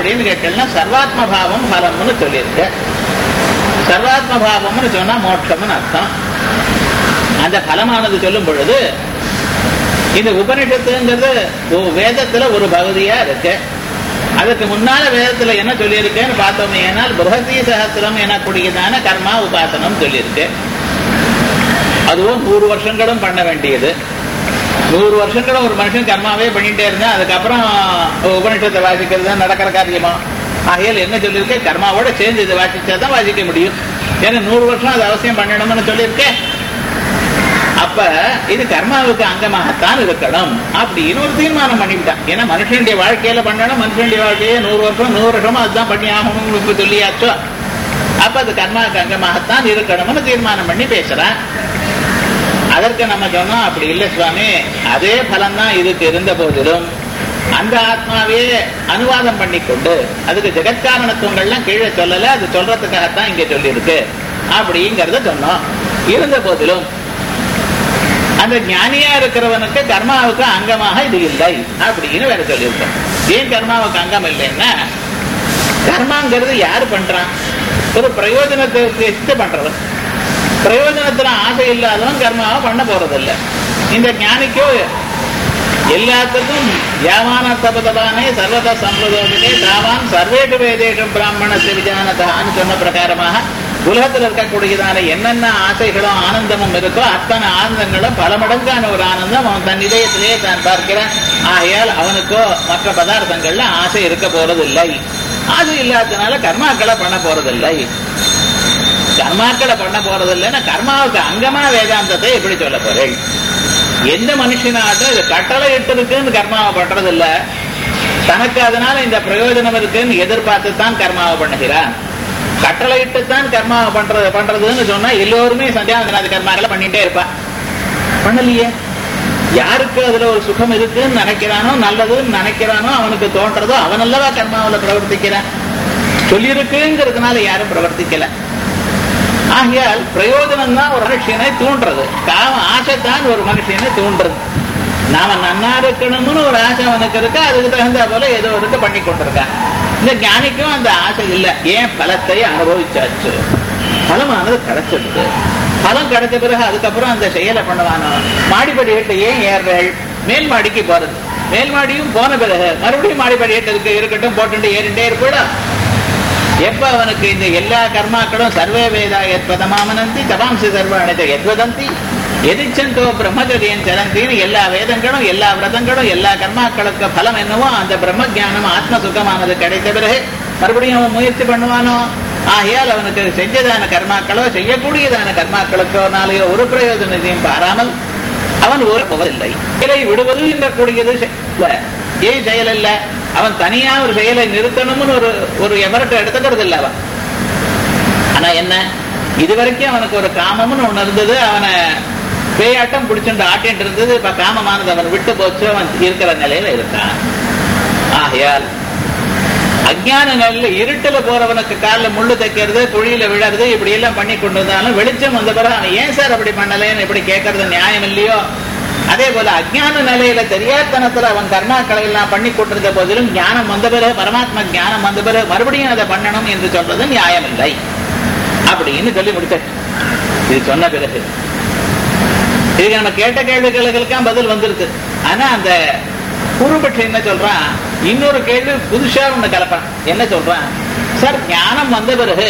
அப்படின்னு கேட்டீங்கன்னா சர்வாத்ம பாவம் பலம்னு சொல்லியிருக்கு சர்வாத்ம பாவம்னு சொன்னா மோட்சம்னு அர்த்தம் அந்த பலமானது சொல்லும் பொழுது இந்த உபனிஷத்துங்கிறது ஒரு வேதத்துல ஒரு பகுதியா இருக்கு அதுக்கு முன்னால வேதத்துல என்ன சொல்லியிருக்கேன்னு பார்த்தோமே ஏனால் பிரகதி சகசிரம் எனக்கூடியதான கர்மா உபாசனம் சொல்லியிருக்கு அதுவும் நூறு வருஷங்களும் பண்ண வேண்டியது நூறு வருஷங்களும் ஒரு மனுஷன் கர்மாவே பண்ணிட்டே இருந்தா அதுக்கப்புறம் உபனிஷத்தை வாசிக்கிறது நடக்கிற காரியமா ஆகையால் என்ன சொல்லியிருக்கேன் கர்மாவோட சேர்ந்து இதை வாசிச்சா தான் வாசிக்க முடியும் ஏன்னா நூறு வருஷம் அது அவசியம் பண்ணணும்னு சொல்லியிருக்கேன் அப்ப இது கர்மாவுக்கு அங்கமாகத்தான் இருக்கணும் அப்படின்னு ஒரு தீர்மானம் பண்ணிவிட்டான் ஏன்னா மனுஷனுடைய வாழ்க்கையில பண்ணணும் மனுஷனுடைய வாழ்க்கையே நூறு வருஷம் நூறு வருஷமா அதுதான் பண்ணி ஆகணும்னு இப்ப சொல்லியாச்சோ அப்ப அது கர்மாவுக்கு அங்கமாகத்தான் இருக்கணும்னு தீர்மானம் பண்ணி பேசுறான் அதற்கு நம்ம சொன்னோம் அப்படி இல்லை சுவாமி அதே பலம் தான் இதுக்கு இருந்த போதிலும் அந்த ஆத்மாவே அனுவாதம் பண்ணிக்கொண்டு அதுக்கு ஜெகத்காரணத்துவங்கள்லாம் கீழே சொல்லல அது சொல்றதுக்காகத்தான் இங்க சொல்லியிருக்கு அப்படிங்கறத சொன்னோம் இருந்த போதிலும் அந்த ஞானியா இருக்கிறவனுக்கு கர்மாவுக்கு அங்கமாக இது இல்லை அப்படின்னு வேற சொல்லியிருக்கோம் ஏன் கர்மாவுக்கு அங்கம் இல்லைன்னா கர்மாங்கிறது யாரு பண்றான் ஒரு பிரயோஜனத்தை உத்தேசித்து பண்றவன் பிரயோஜனத்துல ஆசை இல்லாதவன் கர்மாவை பண்ண போறதில்ல இந்த ஞானிக்கோ எல்லாத்துக்கும் யாவான தபதவானே சர்வத சம்பிரதோகே தாவான் சர்வேட்டு வேதேஷம் பிராமணத்தை விஜானதான்னு சொன்ன பிரகாரமாக உலகத்தில் இருக்கக்கூடியதான என்னென்ன ஆசைகளும் ஆனந்தமும் இருக்கோ அத்தனை ஆனந்தங்களும் பல மடங்கான ஒரு ஆனந்தம் அவன் தன் இதயத்திலேயே தான் பார்க்கிறான் ஆகையால் அவனுக்கோ மற்ற பதார்த்தங்கள்ல ஆசை இருக்க போறதில்லை ஆசை இல்லாததுனால கர்மாக்களை பண்ண போறதில்லை கர்மாக்களை பண்ண போறதில்லைன்னா கர்மாவுக்கு அங்கமா வேதாந்தத்தை எப்படி சொல்ல போறேன் எந்த மனுஷனாட்டும் இது கட்டளை இட்டு இருக்குன்னு கர்மாவை பண்றது இல்ல தனக்கு அதனால இந்த பிரயோஜனம் இருக்குன்னு எதிர்பார்த்து தான் கர்மாவை பண்ணுகிறான் கட்டளை இட்டுத்தான் கர்மாவை பண்றது பண்றதுன்னு சொன்னா எல்லோருமே சந்தியாவந்தனாதி கர்மாக்களை பண்ணிட்டே இருப்பான் பண்ணலையே யாருக்கு அதுல ஒரு சுகம் இருக்குன்னு நினைக்கிறானோ நல்லதுன்னு நினைக்கிறானோ அவனுக்கு தோன்றதோ அவனல்லவா கர்மாவில் பிரவர்த்திக்கிறான் சொல்லியிருக்குங்கிறதுனால யாரும் பிரவர்த்திக்கல ஆகையால் பிரயோஜனம் தான் ஒரு மனுஷனை தூண்டுறது காம ஆசைத்தான் ஒரு மனுஷனை தூண்டுறது நாம நன்னா இருக்கணும்னு ஒரு ஆசை அவனுக்கு இருக்கு அதுக்கு தகுந்த போல ஏதோ இருக்கு பண்ணி கொண்டிருக்கான் இந்த ஞானிக்கும் அந்த ஆசை இல்லை ஏன் பலத்தை அனுபவிச்சாச்சு பலமானது கிடைச்சிருக்கு பலம் கிடைச்ச பிறகு அதுக்கப்புறம் அந்த செயலை பண்ணுவானோ மாடிப்படி ஏட்டு ஏன் ஏறுறேள் மேல் மாடிக்கு போறது மேல் மாடியும் போன பிறகு மறுபடியும் மாடிப்படி ஏட்டு இருக்கு இருக்கட்டும் போட்டு ஏறிண்டே இருப்பா எப்ப அவனுக்கு இந்த எல்லா கர்மாக்களும் சர்வே வேதா எத்வதமாமனந்தி தபாம்சி சர்வாணித எத்வதந்தி எதிச்சந்தோ பிரம்மச்சரியம் சரந்தின்னு எல்லா வேதங்களும் எல்லா விரதங்களும் எல்லா கர்மாக்களுக்கு பலம் என்னவோ அந்த பிரம்ம ஜானம் ஆத்ம சுகமானது கிடைத்த பிறகு மறுபடியும் அவன் முயற்சி பண்ணுவானோ ஆகையால் அவனுக்கு செஞ்சதான கர்மாக்களோ செய்யக்கூடியதான கர்மாக்களுக்கோ நாளையோ ஒரு பிரயோஜனத்தையும் பாராமல் அவன் ஒரு போவதில்லை செயலை விடுவது என்ற கூடியது ஏன் செயல் இல்ல அவன் தனியா ஒரு செயலை நிறுத்தணும்னு ஒரு ஒரு எவரட்டை எடுத்துக்கிறது இல்ல அவன் ஆனா என்ன இதுவரைக்கும் அவனுக்கு ஒரு காமம்னு ஒண்ணு இருந்தது அவனை பேயாட்டம் பிடிச்சுட்டு ஆட்டிட்டு இருந்தது இப்ப காமமானது அவன் விட்டு போச்சு அவன் இருக்கிற நிலையில இருக்கான் ஆகையால் அஜான நிலையில இருட்டுல போறவனுக்கு காலில் முள்ளு தைக்கிறது குழியில விழறது இப்படி எல்லாம் பண்ணி கொண்டு இருந்தாலும் வெளிச்சம் வந்த பிறகு அவன் ஏன் சார் அப்படி பண்ணலேன்னு இப்படி கேட்கறது நியாயம் இல்லையோ அதே போல அஜான நிலையில தெரியாதனத்துல அவன் கர்மாக்களை எல்லாம் பண்ணி கொண்டிருந்த போதிலும் ஞானம் வந்த பிறகு பரமாத்மா ஞானம் வந்த பிறகு மறுபடியும் அதை பண்ணணும் என்று சொல்றது நியாயம் இல்லை அப்படின்னு சொல்லி முடிச்ச இது சொன்ன பிறகு இதுக்கு நம்ம கேட்ட கேள்விகளுக்கெல்லாம் பதில் வந்திருக்கு ஆனா அந்த குருபட்சி என்ன சொல்றான் இன்னொரு கேள்வி புதுசா ஒண்ணு கலப்பான் என்ன சொல்றான் சார் ஞானம் வந்த பிறகு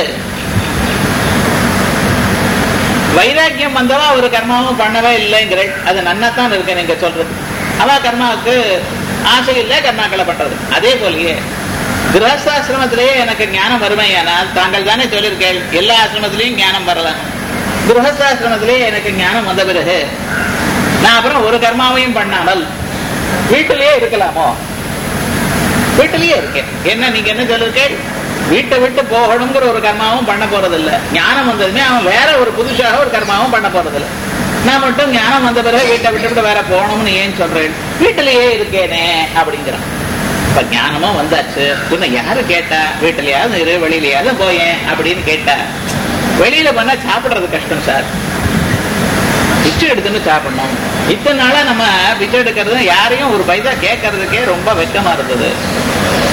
வைராக்கியம் வந்தவா ஒரு கர்மாவும் பண்ணவே இல்லைங்கிற அது நன்னத்தான் இருக்கு நீங்க சொல்றது அவ கர்மாவுக்கு ஆசை இல்லை கர்மாக்களை பண்றது அதே போலயே கிரகஸ்தாசிரமத்திலேயே எனக்கு ஞானம் வறுமையானால் தாங்கள் தானே சொல்லியிருக்கேன் எல்லா ஆசிரமத்திலையும் ஞானம் வரலாம் கிரகஸ்தாசிரமத்திலேயே எனக்கு ஞானம் வந்த பிறகு நான் அப்புறம் ஒரு கர்மாவையும் பண்ணாமல் வீட்டிலேயே இருக்கலாமோ வீட்டிலேயே இருக்கேன் என்ன நீங்க என்ன சொல்லிருக்கேன் வீட்டை விட்டு போகணுங்கிற ஒரு கர்மாவும் பண்ண போறது இல்ல ஞானம் வந்ததுமே அவன் வேற ஒரு புதுசாக ஒரு கர்மாவும் பண்ண போறது இல்ல நான் மட்டும் ஞானம் வந்த பிறகு வீட்டை விட்டு விட்டு வேற போகணும்னு ஏன் சொல்றேன் வீட்டிலேயே இருக்கேனே அப்படிங்கிறான் இப்ப ஞானமும் வந்தாச்சு இன்னும் யாரு கேட்டா வீட்டிலேயாவது இரு வெளியிலயாவது போயேன் அப்படின்னு கேட்டா வெளியில பண்ணா சாப்பிடுறது கஷ்டம் சார் பிச்சை எடுத்துன்னு சாப்பிடணும் இத்தனை நாளா நம்ம பிச்சை எடுக்கிறது யாரையும் ஒரு பைசா கேட்கறதுக்கே ரொம்ப வெக்கமா இருந்தது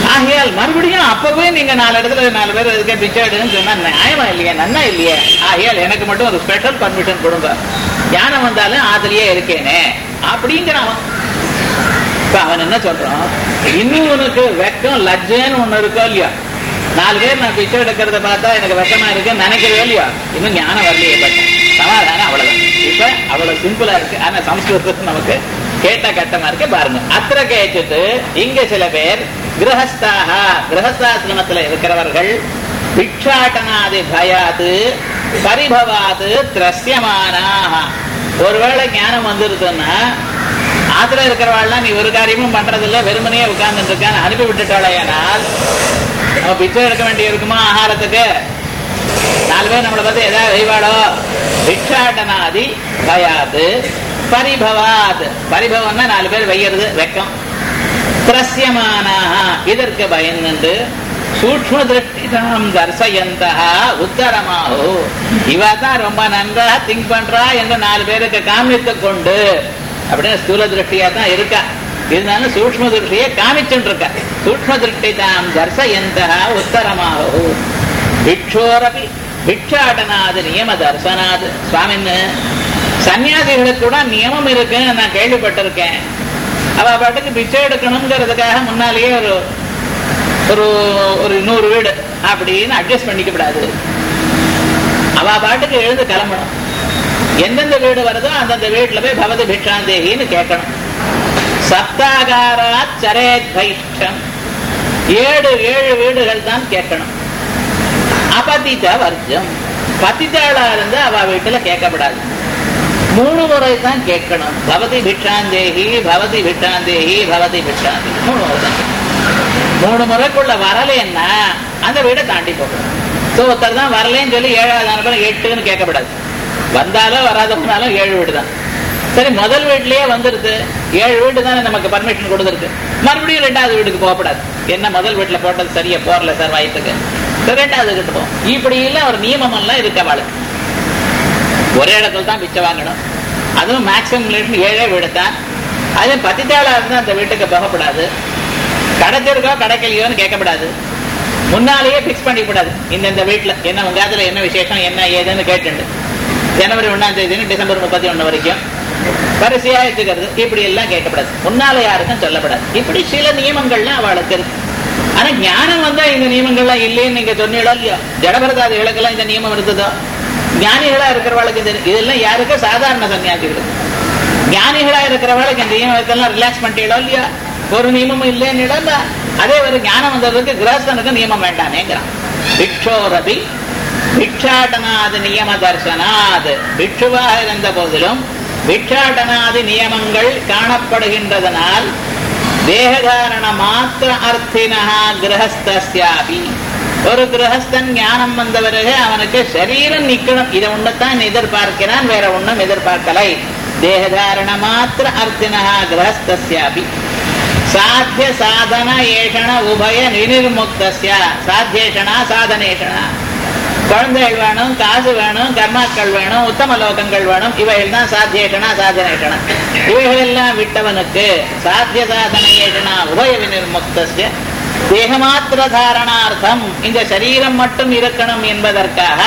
ஆகையால் மறுபடியும் அப்பவே நீங்க நாலு இடத்துல நாலு பேர் இருக்க பிச்சை எடுன்னு சொன்னா நியாயமா இல்லையே நன்னா இல்லையே ஆகையால் எனக்கு மட்டும் ஒரு ஸ்பெஷல் பர்மிஷன் கொடுங்க ஞானம் வந்தாலும் அதுலயே இருக்கேனே அப்படிங்கிறான் அவன் இப்ப அவன் என்ன சொல்றான் இன்னும் உனக்கு வெக்கம் லஜ்ஜன்னு ஒண்ணு இருக்கோ இல்லையா நாலு பேர் நான் பிச்சை எடுக்கிறத பார்த்தா எனக்கு வெக்கமா இருக்கு நினைக்கவே இல்லையா இன்னும் ஞானம் வரலையே பட் சமாதானம் அவ்வளவுதான் இப்ப அவ்வளவு சிம்பிளா இருக்கு ஆனா சம்ஸ்கிருதத்துக்கு நமக்கு கேட்ட கட்டமா இருக்கு பாருங்க அத்திர கேச்சிட்டு இங்க சில பேர் கிரகஸ்தாக கிரகஸ்தாசிரமத்துல இருக்கிறவர்கள் பிக்ஷாட்டனாதி பயாது பரிபவாது திரஸ்யமானாக ஒருவேளை ஞானம் வந்துருதுன்னா ஆத்துல இருக்கிறவாள்லாம் நீ ஒரு காரியமும் பண்றதில்ல வெறுமனையே உட்கார்ந்து இருக்கான்னு அனுப்பி விட்டுட்டாளையானால் நம்ம பிச்சை எடுக்க வேண்டி இருக்குமா ஆகாரத்துக்கு நாலு பேர் நம்மளை பார்த்து ஏதாவது வைவாடோ பிக்ஷாட்டனாதி பயாது பரிபவாத் பரிபவம்னா நாலு பேர் வைக்கிறது வெக்கம் திரஸ்யமானாக இதற்கு பயந்து சூக்ம திருஷ்டிதாம் தர்சயந்தா உத்தரமாகோ இவ தான் ரொம்ப நன்றாக திங்க் பண்றா என்று நாலு பேருக்கு காமித்து கொண்டு அப்படின்னு ஸ்தூல திருஷ்டியா தான் இருக்கா இருந்தாலும் சூக்ம திருஷ்டியை காமிச்சுட்டு இருக்கா சூக்ம திருஷ்டிதாம் தர்சயந்தா உத்தரமாகோ பிக்ஷோரபி பிக்ஷாடனாது நியம தர்சனாது சுவாமின்னு சன்னியாசிகளுக்கு கூட நியமம் இருக்குன்னு நான் கேள்விப்பட்டிருக்கேன் அவ பாட்டுக்கு பிச்சை எடுக்கணுங்கிறதுக்காக முன்னாலேயே ஒரு ஒரு ஒரு நூறு வீடு அப்படின்னு அட்ஜஸ்ட் பண்ணிக்கப்படாது அவ பாட்டுக்கு எழுந்து கிளம்பணும் எந்தெந்த வீடு வருதோ அந்தந்த வீட்டுல போய் பவதி பிக்ஷாந்தேகின்னு கேட்கணும் சப்தாகாரா சரேத் வைஷ்டம் ஏழு ஏழு வீடுகள் தான் கேட்கணும் அபதித வர்க்கம் பதித்தாளா இருந்து அவ வீட்டுல கேட்கப்படாது மூணு முறை தான் கேட்கணும் பவதி பிக்ஷாந்தேகி பவதி பிக்ஷாந்தேகி பவதி பிக்ஷாந்தி மூணு முறை தான் மூணு முறைக்குள்ள வரலைன்னா அந்த வீடை தாண்டி போகணும் ஸோ ஒருத்தர் தான் வரலன்னு சொல்லி ஏழாவது அனுப்பணும் எட்டுன்னு கேட்கப்படாது வந்தாலும் வராத போனாலும் ஏழு வீடு தான் சரி முதல் வீட்லயே வந்துருது ஏழு வீடு தானே நமக்கு பர்மிஷன் கொடுத்துருக்கு மறுபடியும் ரெண்டாவது வீட்டுக்கு போகப்படாது என்ன முதல் வீட்டுல போட்டது சரியா போறல சார் வயசுக்கு சரி ரெண்டாவது வீட்டு போகும் இப்படி இல்ல ஒரு நியமம் எல்லாம் இருக்கு அவளுக்கு ஒரே இடத்துல தான் பிச்சை வாங்கணும் அதுவும் மேக்சிமம் ஏழே வீடு தான் அது பத்தித்தாளா இருந்தா அந்த வீட்டுக்கு போகப்படாது கிடைச்சிருக்கோ கிடைக்கலையோன்னு கேட்கப்படாது முன்னாலேயே பிக்ஸ் பண்ணிக்கூடாது இந்த இந்த வீட்டுல என்ன உங்க அதுல என்ன விசேஷம் என்ன ஏதுன்னு கேட்டுண்டு ஜனவரி ஒன்னாம் தேதி டிசம்பர் முப்பத்தி ஒண்ணு வரைக்கும் வரிசையா வச்சுக்கிறது இப்படி எல்லாம் கேட்கப்படாது முன்னால யாருக்கும் சொல்லப்படாது இப்படி சில நியமங்கள்லாம் அவளுக்கு இருக்கு ஆனா ஞானம் வந்தா இந்த நியமங்கள்லாம் இல்லைன்னு நீங்க சொன்னீங்களோ இல்லையோ ஜடபரதாதிகளுக்கெல்லாம் இந்த நியமம் இருந்ததோ ஞானிகளா இருக்கிறவளுக்கு இந்த இதெல்லாம் யாருக்கு சாதாரண சன்னியாசிகளுக்கு ஞானிகளா இருக்கிறவளுக்கு இந்த நியமத்தெல்லாம் ரிலாக்ஸ் பண்ணிட்டீங்களோ இல்லையா ஒரு நியமமும் இல்லைன்னு அதே ஒரு ஞானம் வந்ததுக்கு கிரகஸ்தனுக்கு நியமம் வேண்டாமேங்கிறான் பிக்ஷோரபி பிக்ஷாட்டனாது நியம தர்சனாது பிக்ஷுவாக இருந்த போதிலும் பிக்ஷாட்டனாதி நியமங்கள் காணப்படுகின்றதனால் தேகதாரண மாத்திர அர்த்தினா கிரகஸ்தியாபி ஒரு கிரகஸ்தன் ஞானம் வந்த பிறகு அவனுக்கு சரீரம் நிக்கணும் இதை ஒண்ணுத்தான் எதிர்பார்க்கிறான் வேற ஒண்ணும் எதிர்பார்க்கலை தேகதாரண மாத்திர அர்த்தினா கிரகஸ்தியாபி சாத்திய சாதன ஏஷண உபய நிர்முக்தஸ்ய சாத்தியேஷணா சாதனேஷணா குழந்தைகள் வேணும் காசு வேணும் கர்மாக்கள் வேணும் உத்தம லோகங்கள் வேணும் இவைகள் தான் சாத்தியேஷனா சாதனேஷனா இவைகள் எல்லாம் விட்டவனுக்கு சாத்திய சாதன ஏஷனா உபய விநிர்முக்தஸ்ய தேகமாத்திர தாரணார்த்தம் இந்த சரீரம் மட்டும் இருக்கணும் என்பதற்காக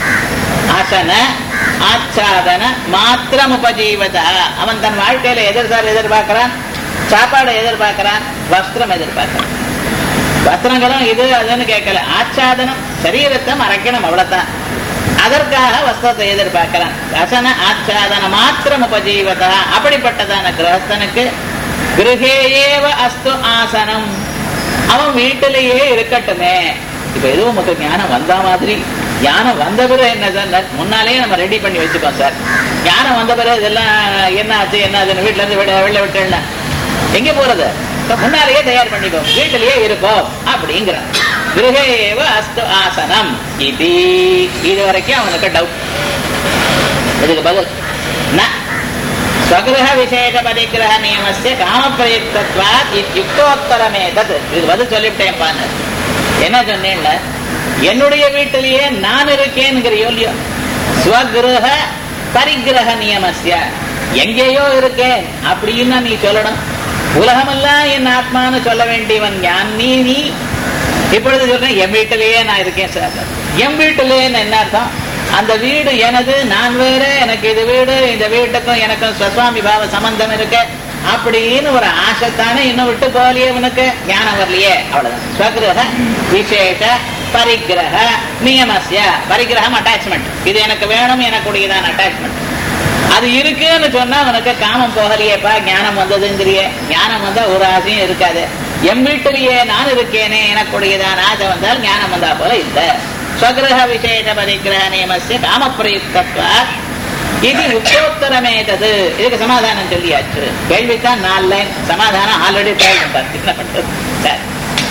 ஆசன ஆச்சாதன மாத்திரம் உபஜீவத அவன் தன் வாழ்க்கையில எதிர் சார் எதிர்பார்க்கிறான் சாப்பாடு எதிர்பார்க்கிறான் வஸ்திரம் எதிர்பார்க்கிறான் வஸ்திரங்களும் இது அதுன்னு கேட்கல ஆச்சாதனம் சரீரத்தை மறைக்கணும் அவ்வளவுதான் அதற்காக வஸ்திரத்தை எதிர்பார்க்கிறான் ரசன ஆச்சாதன மாத்திரம் உபஜீவதா அப்படிப்பட்டதான கிரகஸ்தனுக்கு கிரகேயேவ அஸ்து ஆசனம் அவன் வீட்டிலேயே இருக்கட்டுமே இப்ப எதுவும் நமக்கு ஞானம் வந்த மாதிரி ஞானம் வந்த பிறகு என்ன சார் முன்னாலேயே நம்ம ரெடி பண்ணி வச்சுக்கோம் சார் ஞானம் வந்த பிறகு இதெல்லாம் என்ன ஆச்சு என்ன ஆச்சுன்னு வீட்டுல இருந்து வெளில வெளில விட்டுல எங்க போறது முன்னாலேயே தயார் பண்ணிக்கோ வீட்டிலேயே இருப்போம் அப்படிங்கிற கிரகேவ அஸ்து ஆசனம் இது இது வரைக்கும் அவனுக்கு டவுட் இதுக்கு பதில் ந ஸ்வகிரக விசேஷ பரிகிரக நியமஸ்ய காமப்பிரயுக்தத்வாத் இத்தியுக்தோத்தரமே தத் இது பதில் சொல்லிவிட்டேன் பான்னு என்ன சொன்னேன்ல என்னுடைய வீட்டிலேயே நான் இருக்கேன்ங்கிறியோ இல்லையோ ஸ்வகிரக பரிகிரக நியமஸ்ய எங்கேயோ இருக்கேன் அப்படின்னு நீ சொல்லணும் உலகமெல்லாம் என் ஆத்மான்னு சொல்ல வேண்டியவன் ஞான் நீ நீ இப்பொழுது சொல்றேன் என் வீட்டிலேயே நான் இருக்கேன் சார் என் வீட்டிலேயே என்ன அர்த்தம் அந்த வீடு எனது நான் வேற எனக்கு இது வீடு இந்த வீட்டுக்கும் எனக்கும் சுவாமி பாவ சம்பந்தம் இருக்கு அப்படின்னு ஒரு ஆசைத்தானே இன்னும் விட்டு போகலையே உனக்கு ஞானம் வரலையே அவ்வளவுதான் ஸ்வகிரக விசேஷ பரிகிரக நியமஸ்ய பரிகிரகம் அட்டாச்மெண்ட் இது எனக்கு வேணும் எனக்குடையதான் அட்டாச்மெண்ட் அது இருக்குன்னு சொன்னா உனக்கு காமம் போகலையேப்பா ஞானம் வந்ததுங்கிறிய ஞானம் வந்தா ஒரு ஆசையும் இருக்காது எம் வீட்டிலேயே நான் இருக்கேனே எனக்குடையதான் ஆசை வந்தால் ஞானம் வந்தா போல இல்ல ஸ்வகிரக விசேஷ பரிகிரக நியமஸ்ய காம பிரயுக்தத்வா இது உத்தோத்தரமேதது இதுக்கு சமாதானம் சொல்லியாச்சு கேள்வித்தான் நாலு லைன் சமாதானம் ஆல்ரெடி என்ன பண்றது சரி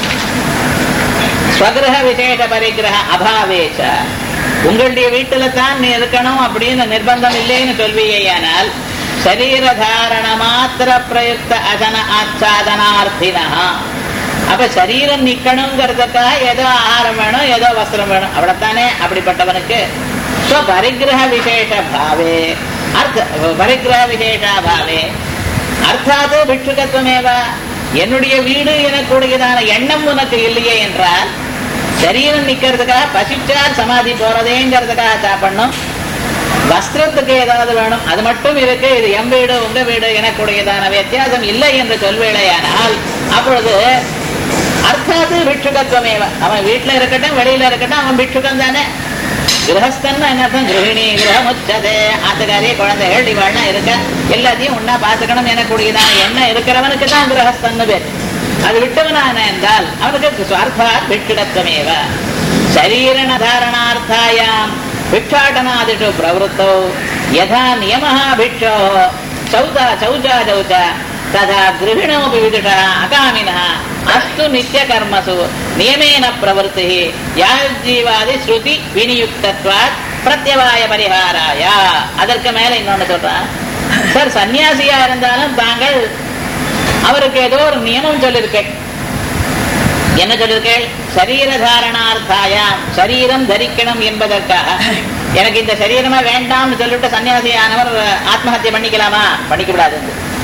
ஸ்வகிரக விசேஷ பரிகிரக அபாவேச்ச உங்களுடைய வீட்டுல தான் நீ இருக்கணும் அப்படின்னு நிர்பந்தம் இல்லைன்னு சொல்வியானால் சரீர தாரண மாத்திர பிரயுக்த அசன ஆச்சாதனார்த்தினா அப்ப சரீரம் நிக்கணுங்கிறதுக்காக ஏதோ ஆகாரம் வேணும் ஏதோ வஸ்திரம் வேணும் அவ்வளவுதானே அப்படிப்பட்டவனுக்கு பரிகிரக விசேஷ பாவே அர்த்த பரிகிரக விசேஷா பாவே அர்த்தாது பிட்சுகத்துவமேவ என்னுடைய வீடு எனக்குடையதான எண்ணம் உனக்கு இல்லையே என்றால் சரீரம் நிக்கிறதுக்காக பசிச்சால் சமாதி போறதேங்கிறதுக்காக சாப்பிடணும் வஸ்திரத்துக்கு ஏதாவது வேணும் அது மட்டும் இருக்கு இது எம் வீடு உங்க வீடு எனக்குடையதான வித்தியாசம் இல்லை என்று சொல்வேளையானால் அப்பொழுது அர்த்தாது பிட்சுகத்துவமேவ அவன் வீட்டுல இருக்கட்டும் வெளியில இருக்கட்டும் அவன் பிட்சுகம் தானே கிரகஸ்தன் என்ன அர்த்தம் கிரகிணி கிரகம் உச்சதே ஆத்துக்காரி குழந்தைகள் இவாள்னா இருக்க எல்லாத்தையும் ஒன்னா பாத்துக்கணும் எனக்கூடியதான் என்ன இருக்கிறவனுக்கு தான் கிரகஸ்தன் பேர் அது விட்டவனான என்றால் அவனுக்கு சுவார்த்தா பிட்சிடத்துவமேவ சரீரண தாரணார்த்தாயாம் பிட்சாடனாதிஷு பிரவருத்தோ யதா நியமஹ பிட்சோ சௌதா சௌச்சா சௌச்ச ததா கிரகிணோபி விதுஷா அகாமினः அஸ்து நித்திய கர்மசு நியமேன பிரவருத்தி யாஜீவாதி ஸ்ருதி வினியுக்தத்வாத் பிரத்யவாய பரிகாராய அதற்கு மேல இன்னொன்னு சொல்றான் சார் சன்னியாசியா இருந்தாலும் தாங்கள் அவருக்கு ஏதோ ஒரு நியமம் சொல்லியிருக்கேன் என்ன சொல்லியிருக்கேன் சரீர தாரணார்த்தாயாம் சரீரம் தரிக்கணும் என்பதற்காக எனக்கு இந்த சரீரமே வேண்டாம்னு சொல்லிட்டு சன்னியாசியானவர் ஆத்மஹத்தியை பண்ணிக்கலாமா பண்ணிக்கப்படாது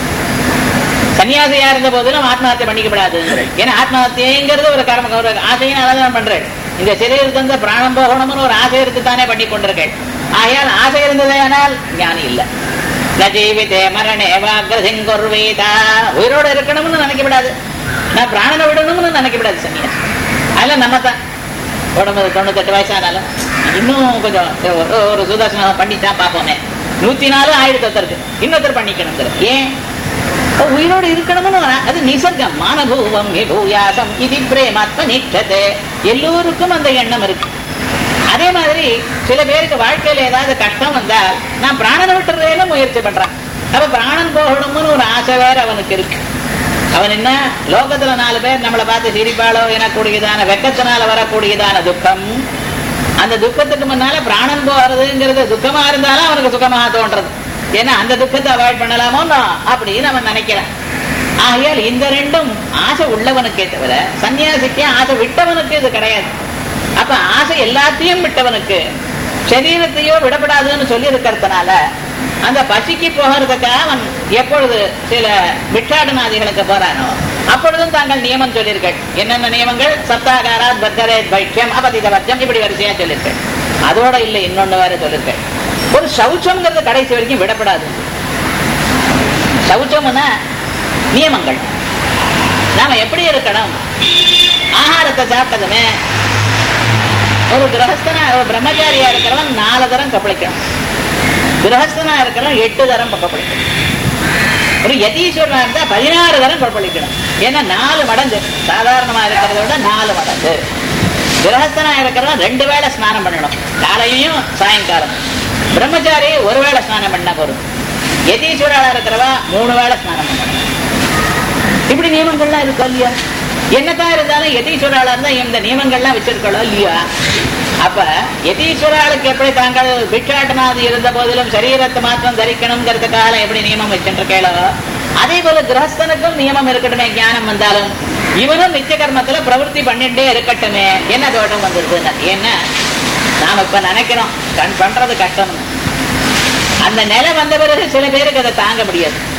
சன்னியாசியா இருந்த போதிலும் ஆத்மஹத்தியை பண்ணிக்கப்படாது ஏன்னா ஆத்மஹத்தியங்கிறது ஒரு கர்ம ஒரு ஆசையினால தான் பண்றேன் இந்த சரீரத்திலிருந்து பிராணம் போகணும்னு ஒரு ஆசை இருக்கு தானே பண்ணி கொண்டிருக்கேன் ஆகையால் ஆசை இருந்ததே ஆனால் ஞானி இல்லை ஜீவிதே மரணே வாகிரசிங்கொர்வீதா உயிரோடு இருக்கணும்னு நினைக்கப்படாது நான் பிராணனை விடணும்னு நினைக்கப்படாது சன்னியாசி அதில் நம்ம தான் உடம்பு தொண்ணூத்தெட்டு வயசானாலும் இன்னும் கொஞ்சம் ஒரு- ஒரு சுதர்சனம் பண்ணித்தான் பார்ப்போமே நூத்தி நாலு ஆயிரத்தி ஒருத்தருக்கு இன்னொருத்தர் பண்ணிக்கணுங்கிற ஏன் ஓ, உயிரோடு இருக்கணும்னு வர- அது நிசர்க்கம் மானபூவம் விபூயாசம் இது பிரேமாத்ம நிச்சதே எல்லோருக்கும் அந்த எண்ணம் இருக்கு அதே மாதிரி சில பேருக்கு வாழ்க்கையில ஏதாவது கஷ்டம் வந்தால் நான் பிராணனை விட்டுறேன்னு முயற்சி பண்றான் அப்ப பிராணன் போகணும்னு ஒரு ஆசை வேற அவனுக்கு இருக்கு அவன் என்ன லோகத்துல நாலு பேர் நம்மளை பார்த்து சிரிப்பாளோ எனக்கூடியதான வெக்கத்தினால வரக்கூடியதான துக்கம் அந்த துக்கத்துக்கு முன்னால பிராணன் போறதுங்கிறது துக்கமா இருந்தாலும் அவனுக்கு சுகமாக தோன்றது ஏன்னா அந்த துக்கத்தை அவாய்ட் பண்ணலாமோ அப்படின்னு அவன் நினைக்கிறான் ஆகையால் இந்த ரெண்டும் ஆசை உள்ளவனுக்கே தவிர சன்னியாசிக்கு ஆசை விட்டவனுக்கு இது கிடையாது அப்ப ஆசை எல்லாத்தையும் விட்டவனுக்கு சரீரத்தையோ விடப்படாதுன்னு சொல்லி இருக்கிறதுனால அந்த பசிக்கு போகிறதுக்காக அவன் எப்பொழுது சில பிட்சாடனாதிகளுக்கு போறானோ அப்பொழுதும் தாங்கள் நியமம் சொல்லியிருக்கள் என்னென்ன நியமங்கள் சப்தாகாராத் பர்கரே பைக்கியம் அபதித பட்சம் இப்படி வரிசையா சொல்லியிருக்கள் அதோட இல்லை இன்னொன்னு வேற சொல்லியிருக்கள் ஒரு சௌச்சம்ங்கிறது கடைசி வரைக்கும் விடப்படாது சௌச்சம்னா நியமங்கள் நாம எப்படி இருக்கணும் ஆகாரத்தை சாப்பிட்டதுமே ஒரு கிரகஸ்தனா ஒரு பிரம்மச்சாரியா இருக்கிறவன் நாலு தரம் கப்பளிக்கணும் கிரகஸ்தனா இருக்கிறவன் எட்டு தரம் கப்பளிக்கணும் ஒரு யதீஸ்வரனா இருந்தா பதினாறு தரம் கப்பளிக்கணும் ஏன்னா நாலு மடங்கு சாதாரணமா இருக்கிறத விட நாலு மடங்கு கிரகஸ்தனா இருக்கிறவன் ரெண்டு வேளை ஸ்நானம் பண்ணணும் காலையும் சாயங்காலம் பிரம்மச்சாரி ஒரு வேளை ஸ்நானம் பண்ணா போதும் யதீஸ்வரா இருக்கிறவா மூணு வேளை ஸ்நானம் பண்ணணும் இப்படி நியமங்கள்லாம் இருக்கா இல்லையா என்னதான் இருந்தாலும் யதீஸ்வராளா இருந்தா இந்த நியமங்கள்லாம் வச்சிருக்கோம் இல்லையா அப்ப யதீஸ்வராளுக்கு எப்படி தாங்கள் பிட்சாட்டனாது இருந்த போதிலும் சரீரத்தை மாத்திரம் தரிக்கணுங்கிறதுக்காக எப்படி நியமம் வச்சிருக்கேளோ அதே போல கிரகஸ்தனுக்கும் நியமம் இருக்கட்டுமே ஞானம் வந்தாலும் இவனும் நித்திய கர்மத்துல பிரவൃத்தி பண்ணிட்டே இருக்கட்டுமே என்ன தோட்டம் வந்துருதுன்னு ஏன்னா நாம இப்ப நினைக்கிறோம் கண் பண்றது கஷ்டம்னு அந்த நிலை வந்த பிறகு சில பேருக்கு அதை தாங்க முடியாது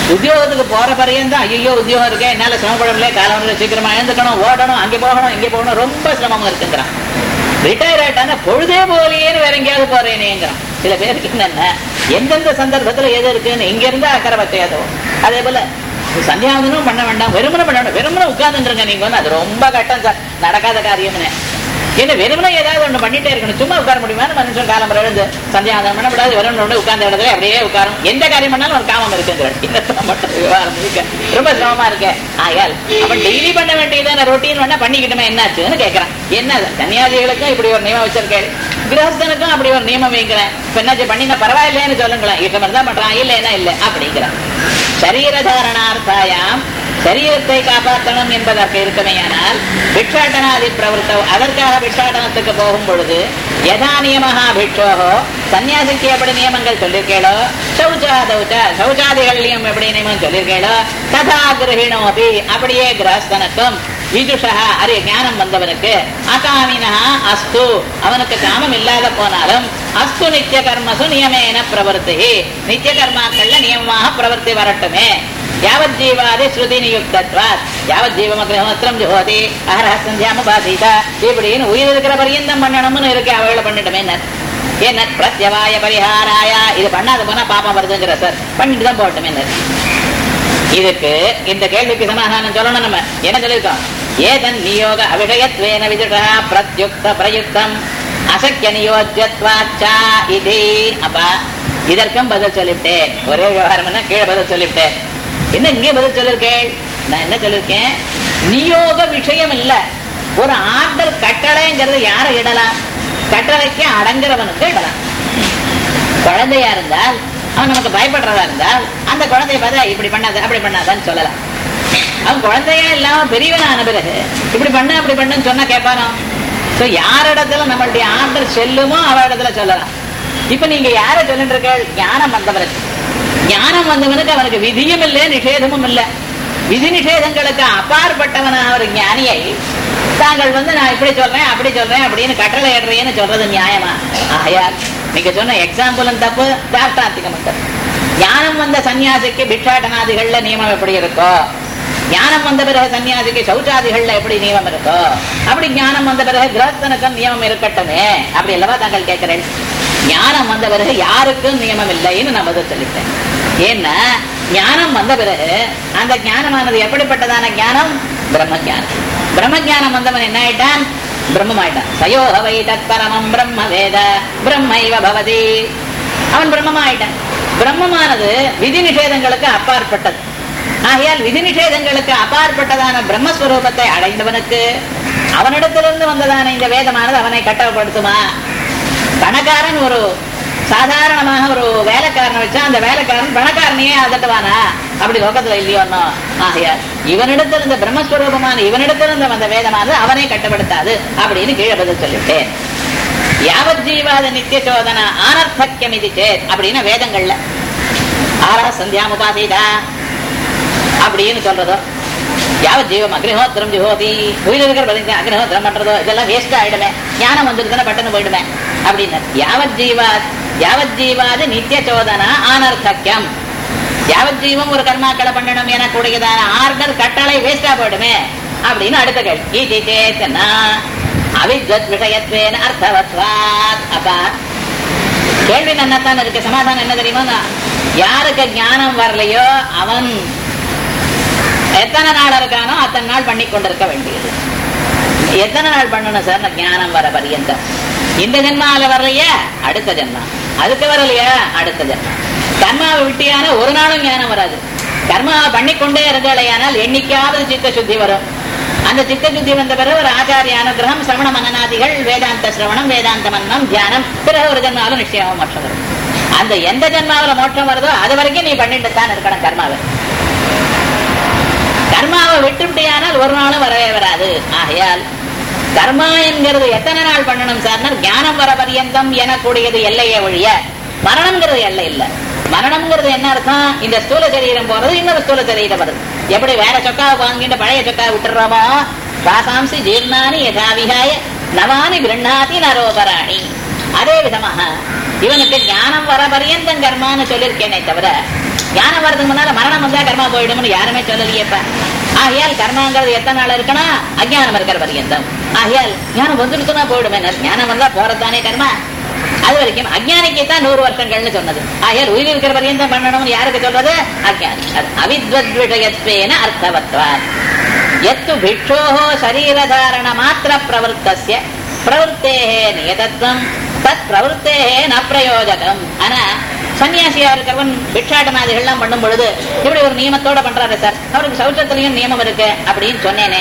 உத்தியோகத்துக்கு போற பரியந்தம் ஐயோ உத்தியோகம் இருக்கே என்னால சிரமப்படல காலம் சீக்கிரமா எழுந்துக்கணும் ஓடணும் அங்கே போகணும் இங்கே போகணும் ரொம்ப சிரமமா இருக்குங்கிறான் ரிட்டையர் ஆயிட்டாங்க பொழுதே போலியேன்னு வேற எங்கேயாவது போறேனேங்கிறான் சில பேருக்கு என்னென்ன எந்தெந்த சந்தர்ப்பத்துல எது இருக்குன்னு இங்க இருந்தா அக்கறை பச்சையாதோ அதே போல சந்தியாவதனும் பண்ண வேண்டாம் வெறுமனை பண்ண வேண்டாம் வெறுமனை உட்கார்ந்துருங்க நீங்க வந்து அது ரொம்ப கட்டம் சார் நடக்காத காரியம்னு என்ன வெறுமனை ஏதாவது ஒண்ணு பண்ணிட்டே இருக்கணும் சும்மா உட்கார முடியுமா மனுஷன் காலம் எழுந்து சந்தியாவதனம் பண்ண கூடாது வெறும் உட்கார்ந்த இடத்துல அப்படியே உட்காரும் எந்த காரியம் பண்ணாலும் ஒரு காமம் இருக்குங்கிற இந்த மட்டும் விவகாரம் முழுக்க ரொம்ப சிரமமா இருக்கு ஆயால் அப்ப டெய்லி பண்ண வேண்டியதான ரொட்டீன் வேணா பண்ணிக்கிட்டுமே என்னாச்சுன்னு கேட்கறான் என்ன சன்னியாசிகளுக்கும் இப்படி ஒரு நியமம் வச்சிருக்கேன் கிரகஸ்தனுக்கும் அப்படி ஒரு நியமம் வைக்கிறேன் இப்ப என்னாச்சு பண்ணினா பரவாயில்லைன்னு சொல்லுங்களேன் இஷ்டம் தான் பண்றான் இல்லைன்னா இல்ல அப்படிங்கிறான் சரீரதாரணார்த்தாயாம் சரீரத்தை காப்பாற்றணும் என்பதற்கு இருக்குமேயானால் பிக்ஷாட்டனாதி பிரவருத்தம் அதற்காக பிக்ஷாட்டனத்துக்கு போகும் பொழுது யதா நியமஹா பிக்ஷோகோ சன்னியாசிக்கு எப்படி நியமங்கள் சொல்லியிருக்கேளோ சௌச்சா தௌச்ச சௌச்சாதிகள்லையும் எப்படி நியமம் சொல்லியிருக்கேளோ ததா கிரகிணோ அப்படி அப்படியே கிரகஸ்தனுக்கும் விதுஷா அரிய ஞானம் வந்தவனுக்கு அகாமினா அஸ்து அவனுக்கு காமம் இல்லாத போனாலும் அஸ்து நித்திய கர்மசு நியமேன பிரவருத்தி நித்திய கர்மாக்கள்ல நியமமாக பிரவர்த்தி வரட்டுமே யாவத் ஜீவாதி ஸ்ருதி நியுக்தத்வாத் யாவத் ஜீவமக்ரஹோத்திரம் ஜுஹோதி அஹரஹ சந்தியாம பாசிதா இப்படின்னு உயிர் இருக்கிற பரியந்தம் பண்ணணும்னு இருக்கு அவளை பண்ணிட்டுமே என்ன பிரத்யவாய பரிஹாராய இது பண்ணாத போனா பாப்பம் வருதுங்கிற சார் பண்ணிட்டு தான் போகட்டுமே இதுக்கு இந்த கேள்விக்கு சமாதானம் சொல்லணும் நம்ம என்ன சொல்லியிருக்கோம் ஏதன் நியோக அபிஷயத்வேன விதுஷா பிரத்யுக்த பிரயுக்தம் அசக்கிய நியோஜத்வாச்சா இது அப்பா இதற்கும் பதில் சொல்லிவிட்டேன் ஒரே விவகாரம் கீழே பதில் சொல்லிவிட்டேன் என்ன இங்கே பதில் சொல்லிருக்கேன் நான் என்ன சொல்லிருக்கேன் நியோக விஷயம் இல்ல ஒரு ஆர்டர் கட்டளைங்கிறது யாரை இடலாம் கட்டளைக்கு அடங்குறவனுக்கு இடலாம் குழந்தையா இருந்தால் அவன் நமக்கு பயப்படுறதா இருந்தால் அந்த குழந்தைய பார்த்தா இப்படி பண்ணாத அப்படி பண்ணாதான்னு சொல்லலாம் அவன் குழந்தையா இல்லாம பெரியவனான பிறகு இப்படி பண்ண அப்படி பண்ணுன்னு சொன்னா கேட்பானோ சோ யார் இடத்துல நம்மளுடைய ஆர்டர் செல்லுமோ அவ இடத்துல சொல்லலாம் இப்ப நீங்க யார சொல்லிட்டு இருக்க ஞானம் வந்தவனுக்கு ஞானம் வந்தவனுக்கு அவனுக்கு விதியும் இல்லை நிஷேதமும் இல்லை விதி நிஷேதங்களுக்கு அப்பாற்பட்டவனான ஒரு ஞானியை தாங்கள் வந்து நான் இப்படி சொல்றேன் அப்படி சொல்றேன் அப்படின்னு கட்டளை ஏடுறேன்னு சொல்றது நியாயமா ஆயால் நீங்க சொன்ன எக்ஸாம்பிளும் தப்பு தாஷ்டாந்திகம் தப்பு ஞானம் வந்த சன்னியாசிக்கு பிக்ஷாட்டனாதிகள்ல நியமம் எப்படி இருக்கோ ஞானம் வந்த பிறகு சன்னியாசிக்கு சௌச்சாதிகள்ல எப்படி நியமம் இருக்கோ அப்படி ஞானம் வந்த பிறகு கிரகஸ்தனுக்கும் நியமம் இருக்கட்டுமே அப்படி அல்லவா தாங்கள் கேட்கிறேன் ஞானம் வந்த பிறகு யாருக்கும் நியமம் இல்லைன்னு நான் பதில் சொல்லிட்டேன் ஏன்னா ஞானம் வந்த பிறகு அந்த ஞானமானது எப்படிப்பட்டதான ஞானம் பிரம்ம ஞானம் பிரம்ம ஞானம் வந்தவன் என்ன ஆயிட்டான் பிரம்மமாயிட்டான் சயோக வை தத்பரமம் பிரம்ம வேத பிரம்மைவ பவதி அவன் பிரம்மமாயிட்டான் பிரம்மமானது விதி நிஷேதங்களுக்கு அப்பாற்பட்டது ஆகையால் விதி நிஷேதங்களுக்கு அப்பாற்பட்டதான பிரம்மஸ்வரூபத்தை அடைந்தவனுக்கு அவனிடத்திலிருந்து வந்ததான இந்த வேதமானது அவனை கட்டப்படுத்துமா பணக்காரன் ஒரு சாதாரணமாக ஒரு வேலைக்காரனை வச்சா அந்த வேலைக்காரன் பணக்காரனையே அதட்டுவானா அப்படி லோகத்துல இல்லையோன்னோ ஆகையால் இவனிடத்திலிருந்த பிரம்மஸ்வரூபமான இவனிடத்திலிருந்த வந்த வேதமானது அவனை கட்டப்படுத்தாது அப்படின்னு கீழே பதில் சொல்லிவிட்டேன் யாவத் ஜீவாத நித்திய சோதன ஆனர்த்தக்கியம் இது சேத் அப்படின்னு வேதங்கள்ல ஆரா சந்தியாமுபாசீதா அப்படின்னு சொல்றதோ யாவத் ஜீவம் அக்னிஹோத்திரம் ஜிஹோதி உயிர் இருக்கிற பதிங்க அக்னிஹோத்திரம் பண்றதோ இதெல்லாம் வேஸ்ட் ஆயிடுமே ஞானம் வந்துருக்குன்னா பட்டன்னு போயிடுமே அப்படின்னு யாவத் ஜீவா யாவத் ஜீவாது நித்திய சோதனா ஆனர்த்தக்கியம் யாவத் ஜீவம் ஒரு கர்மாக்களை பண்ணணும் என கூடியதான ஆர்டர் கட்டளை வேஸ்டா போயிடுமே அப்படின்னு அடுத்த கேள்வி இது சேத்தனா அவித்வத் விஷயத்வேன அர்த்தவத்வாத் அப்பா கேள்வி நன்னத்தான் இருக்கு சமாதானம் என்ன தெரியுமா யாருக்கு ஞானம் வரலையோ அவன் எத்தனை நாள் இருக்கானோ அத்தனை நாள் பண்ணி கொண்டிருக்க வேண்டியது எத்தனை நாள் பண்ணணும் சார் நான் ஞானம் வர பரியந்தம் இந்த ஜென்மால வரலையா அடுத்த ஜென்மா அதுக்கு வரலையா அடுத்த ஜென்மா கர்மாவை விட்டியான ஒரு நாளும் ஞானம் வராது கர்மாவை பண்ணிக்கொண்டே இருந்தாலேயானால் என்னைக்காவது சித்த சுத்தி வரும் அந்த சித்த சுத்தி வந்த பிறகு ஒரு ஆச்சாரிய அனுகிரகம் சிரவண மனநாதிகள் வேதாந்த சிரவணம் வேதாந்த மன்னம் தியானம் பிறகு ஒரு ஜென்மாவில நிச்சயமா மோட்சம் வரும் அந்த எந்த ஜென்மாவில மோட்சம் வருதோ அது வரைக்கும் நீ பண்ணிட்டு தான் இருக்கணும் கர்மாவை கர்மாவை விட்டுவிட்டியானால் ஒரு நாளும் வரவே வராது ஆகையால் கர்மா என்கிறது எத்தனை நாள் பண்ணணும் சார் ஞானம் வர பரியந்தம் எனக்கூடியது எல்லையே ஒழிய மரணம்ங்கிறது எல்லை இல்ல மரணம்ங்கிறது என்ன அர்த்தம் இந்த ஸ்தூல சரீரம் போறது இன்னொரு ஸ்தூல சரீரம் வருது எப்படி வேற சொக்காவை வாங்கிட்டு பழைய சொக்காவை விட்டுறோமோ வாசாம்சி ஜீர்ணானி யதாவிகாய நவானி கிருண்ணாதி நரோபராணி அதே விதமாக இவனுக்கு ஞானம் வர பரியந்தம் கர்மான்னு சொல்லியிருக்கேனே தவிர ஞானம் வரதுக்கு முன்னால மரணம் வந்தா கர்மா போயிடும்னு யாருமே சொல்லலையேப்பா ஆகையால் கர்மாங்கிறது எத்தனை நாள் இருக்கணும் அஜ்ஞானம் இருக்கிற பரியந்தம் ஆகையால் ஞானம் வந்துடுச்சுன்னா போயிடுமே ஞானம் வந்தா போறதானே கர்மா அது வரைக்கும் அஜ்ஞானிக்கு தான் நூறு வருஷங்கள்னு சொன்னது ஆகையால் உயிர் இருக்கிற பரியந்தம் பண்ணணும்னு யாருக்கு சொல்றது அஜ்ஞானி அது அவித்வத் விஷயத்வேன அர்த்தவத்வாத் எத்து பிக்ஷோஹோ சரீரதாரண மாத்திர பிரவருத்தஸ்ய பிரவருத்தேஹே நியதத்வம் தத் பிரவருத்தேஹே ந பிரயோஜகம் ஆனா சன்னியாசியா இருக்கிறவன் பிக்ஷாடனாதிகள்லாம் பண்ணும் பொழுது இப்படி ஒரு நியமத்தோட பண்றாரு சார் அவருக்கு சௌச்சத்திலையும் நியமம் இருக்கு அப்படின்னு சொன்னேனே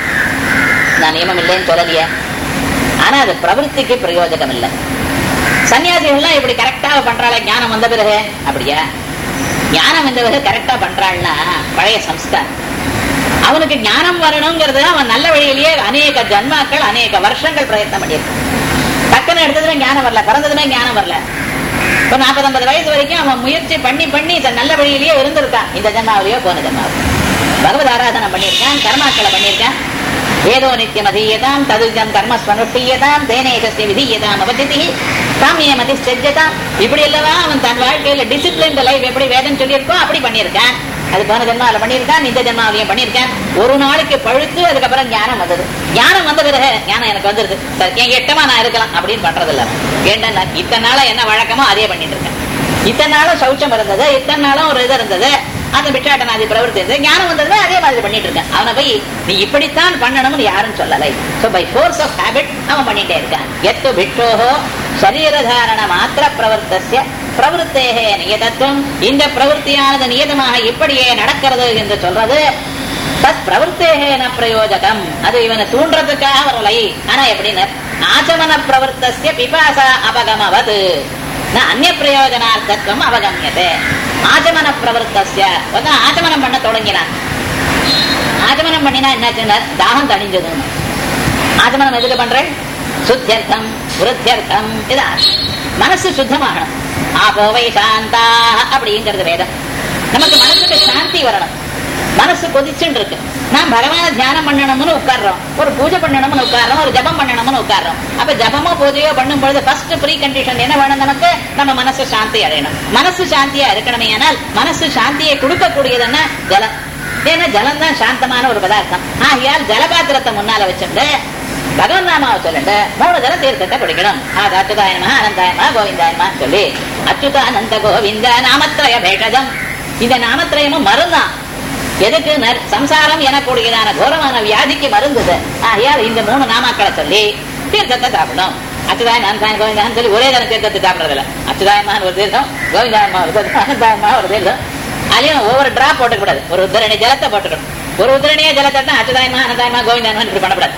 நான் நியமம் இல்லைன்னு சொல்லலையே ஆனா அது பிரவருத்திக்கு பிரயோஜனம் இல்லை சன்னியாசிகள்லாம் இப்படி கரெக்டா பண்றாளே ஞானம் வந்த பிறகு அப்படியா ஞானம் வந்த பிறகு கரெக்டா பண்றாள்னா பழைய சம்ஸ்காரம் அவனுக்கு ஞானம் வரணுங்கிறது அவன் நல்ல வழியிலேயே அநேக ஜன்மாக்கள் அநேக வருஷங்கள் பிரயத்னம் பண்ணியிருக்கான் டக்குன்னு எடுத்ததுமே ஞானம் வரல பிறந்ததுமே ஞானம் வரல இப்ப நாற்பது ஐம்பது வயசு வரைக்கும் அவன் முயற்சி பண்ணி பண்ணி இந்த நல்ல வழியிலேயே இருந்திருக்கான் இந்த ஜன்மாவிலேயோ போன ஜன்மாவிலோ பகவத் ஆராதனை பண்ணியிருக்கான் கர்மாக்களை பண்ணியிருக்கான் ஏதோ நித்தியம் அதீயதாம் ததுஜம் கர்மஸ்வனுஷ்டீயதாம் தேனேகஸ்ய விதீயதாம் அவதிதி காமிய மதி செஞ்சதாம் இப்படி எல்லாம் அவன் தன் வாழ்க்கையில டிசிப்ளின் லைஃப் எப்படி வேதம் சொல்லியிருக்கோ அப்படி பண்ணியிருக்கான் அது போன ஜென்மாவில பண்ணியிருக்கான் இந்த ஜென்மாவிலையும் பண்ணியிருக்கான் ஒரு நாளைக்கு பழுத்து அதுக்கப்புறம் ஞானம் வந்தது ஞானம் வந்த பிறகு ஞானம் எனக்கு வந்துருது சார் என் எட்டமா நான் இருக்கலாம் அப்படின்னு பண்றது இல்ல ஏன்டா இத்தனை நாளா என்ன வழக்கமோ அதே பண்ணிட்டு இருக்கேன் இத்தனை நாளும் சௌச்சம் இருந்தது இத்தனை நாளும் ஒரு இது இருந்தது அந்த பிட்சாட்டனாதி பிரவருத்தி இருந்தது ஞானம் வந்தது அதே மாதிரி பண்ணிட்டு இருக்கேன் அவனை போய் நீ இப்படித்தான் பண்ணணும்னு யாரும் சொல்லலை so by force of habit அவன் பண்ணிட்டே இருக்கான் எத்து பிக்ஷோஹோ சரீரதாரண மாத்திர பிரவர்த்தசிய பிரவருத்தேகே நியதத்துவம் இந்த பிரவருத்தியானது நியதமாக இப்படியே நடக்கிறது என்று சொல்றது தத் பிரவருத்தேகேன பிரயோஜகம் அது இவனை தூண்டுறதுக்காக வரலை ஆனா எப்படின்னு ஆச்சமன பிரவருத்தசிய பிபாசா அபகமவது ந அந்நிய பிரயோஜனார்த்தத்துவம் அவகமியதே ஆச்சமன பிரவருத்தசிய வந்து ஆச்சமனம் பண்ண தொடங்கினான் ஆச்சமனம் பண்ணினா என்னாச்சுன்னா தாகம் தணிஞ்சது ஆச்சமனம் எதுக்கு பண்றேன் சுத்தியர்த்தம் விருத்தியர்த்தம் இதான் மனசு சுத்தமாகணும் ஆபோவை சாந்தா அப்படிங்கிறது வேதம் நமக்கு மனசுக்கு சாந்தி வரணும் மனசு கொதிச்சுட்டு இருக்கு நான் பகவான தியானம் பண்ணணும்னு உட்கார்றோம் ஒரு பூஜை பண்ணணும்னு உட்கார்றோம் ஒரு ஜபம் பண்ணணும்னு உட்கார்றோம் அப்ப ஜபமோ பூஜையோ பண்ணும் பொழுது ஃபர்ஸ்ட் ப்ரீ கண்டிஷன் என்ன வேணும் நமக்கு நம்ம மனசு சாந்தி அடையணும் மனசு சாந்தியா இருக்கணுமே ஆனால் மனசு சாந்தியை கொடுக்கக்கூடியதுன்னா ஜலம் ஏன்னா ஜலம் தான் சாந்தமான ஒரு பதார்த்தம் ஆகையால் ஜலபாத்திரத்தை முன்னால வச்சுட்டு பகவன் நாமாவை சொல்லிட்டு மூணு தரம் தீர்த்தத்தை குடிக்கணும் அது அச்சுதாயனமா அனந்தாயமா கோவிந்தாயமா சொல்லி அச்சுதானந்த கோவிந்த நாமத்ரய பேஷதம் இந்த நாமத்திரயமும் மருந்தான் எதுக்கு நர்- சம்சாரம் எனக்கூடியதான கோரமான வியாதிக்கு மருந்துது ஆகையால் இந்த மூணு நாமாக்களை சொல்லி தீர்த்தத்தை சாப்பிடணும் அச்சுதாயன் அனந்தாயன் கோவிந்தாயன் சொல்லி ஒரே தரம் தீர்த்தத்தை சாப்பிடறது இல்ல அச்சுதாயமான ஒரு தீர்த்தம் கோவிந்தாயமா ஒரு தீர்த்தம் அனந்தாயமா ஒரு தீர்த்தம் அதுலயும் ஒவ்வொரு டிராப் போட்டுக்கூடாது ஒரு உத்தரணி ஜலத்தை போட்டுக்கணும் ஒரு உத்தரணியே ஜலத்தை அச்சுதாயமா அனந்தாயமா கோவிந்தாயமா இப்படி பண்ணக்கூடாது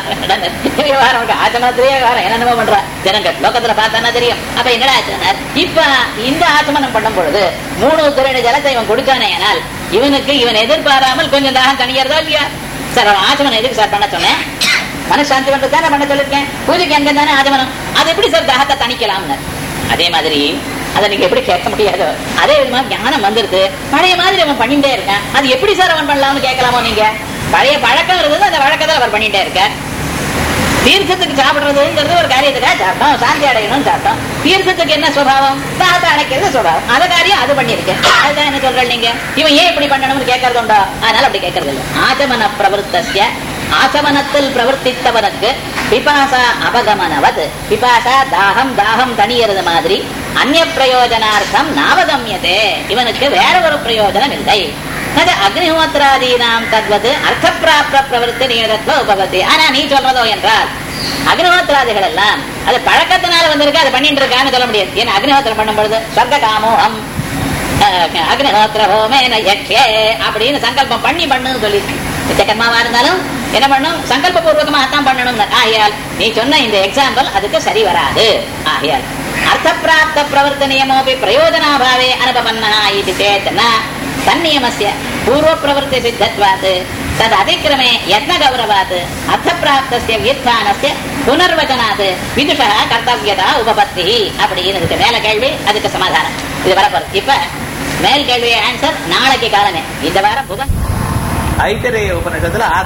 விவகாரம் இருக்கு. ஆச்சமனத்திலேயே விவகாரம் என்னென்னமோ பண்றா ஜனங்கள் லோகத்துல பார்த்தானா தெரியும் அப்ப என்னடா ஆச்சுன்னா இப்ப இந்த ஆச்சமனம் பண்ணும் பொழுது மூணு உத்தரணி ஜலத்தை இவன் குடிச்சானே ஆனால் இவனுக்கு இவன் எதிர்பாராமல் கொஞ்சம் தாகம் தனியறதோ இல்லையா சார் அவன் ஆச்சமனம் எதுக்கு சார் பண்ண சொன்னேன் மனசாந்தி பண்றது தானே பண்ண சொல்லிருக்கேன் பூஜைக்கு அங்க தானே ஆச்சமனம் அது எப்படி சார் தாகத்தை தணிக்கலாம்னு அதே மாதிரி அதை நீங்க எப்படி கேட்க முடியாது அதே விதமா ஞானம் வந்துருது பழைய மாதிரி அவன் பண்ணிட்டே இருக்கான் அது எப்படி சார் அவன் பண்ணலாம்னு கேட்கலாமோ நீங்க பழைய பழக்கம் இருந்தது அந்த வழக்கத்தை அவர் பண்ணிட்டே இருக்க தீர்க்கத்துக்கு சாப்பிடுறதுங்கிறது ஒரு காரியத்துக்காக சாப்பிட்டோம் சாந்தி அடையணும் சாப்பிட்டோம் தீர்க்கத்துக்கு என்ன சுபாவம் தாகத்தை அடைக்கிறது சுபாவம் அத காரியம் அது பண்ணிருக்கேன் அதுதான் என்ன சொல்றேன் நீங்க இவன் ஏன் இப்படி பண்ணணும்னு கேட்கறது உண்டா அதனால அப்படி கேட்கறது இல்லை ஆச்சமன பிரவருத்தசிய ஆச்சமனத்தில் பிரவர்த்தித்தவனுக்கு பிபாசா அபகமனவது பிபாசா தாகம் தாகம் தணியறது மாதிரி அந்நிய பிரயோஜனார்த்தம் நாவகமியதே இவனுக்கு வேற ஒரு பிரயோஜனம் இல்லை அது அக்னிஹோத்திராதீனாம் தத்வது அர்த்த பிராப்த பிரவருத்தி நியதத்துவ உபகதி ஆனா நீ சொல்றதோ என்றால் அக்னிஹோத்திராதிகள் எல்லாம் அது பழக்கத்தினால வந்திருக்கு அது பண்ணிட்டு இருக்கான்னு சொல்ல முடியாது ஏன்னா அக்னிஹோத்திரம் பண்ணும் பொழுது சொர்க்க காமோகம் அஹ், அக்னிஹோத்திர ஹோமேன யக்ஷே அப்படின்னு சங்கல்பம் பண்ணி பண்ணுன்னு சொல்லி கர்மாவா இருந்தாலும் என்ன பண்ணும் சங்கல்ப பூர்வகமா தான் பண்ணணும் ஆகையால் நீ சொன்ன இந்த எக்ஸாம்பிள் அதுக்கு சரி வராது ஆகையால் அர்த்த பிராப்த பிரவர்த்த நியமோபி பிரயோஜனாபாவே அனுபவன்னா இது சேத்தனா தன்னியமஸ்ய பூர்வ பிரவருத்தி சித்தத்வாத் தத் அதிக்கிரமே யத்ன கௌரவாத் அர்த்த பிராப்தஸ்ய வியுத்தானஸ்ய புனர்வச்சனாத் விதுஷா கர்த்தவியதா உபபத்தி அப்படின்னு இருக்கு மேல கேள்வி அதுக்கு சமாதானம் இது வரப்போறது இப்ப மேல் கேள்வி ஆன்சர் நாளைக்கு காலமே இந்த வாரம் புதன் ஐத்தரேய உபநிஷத்துல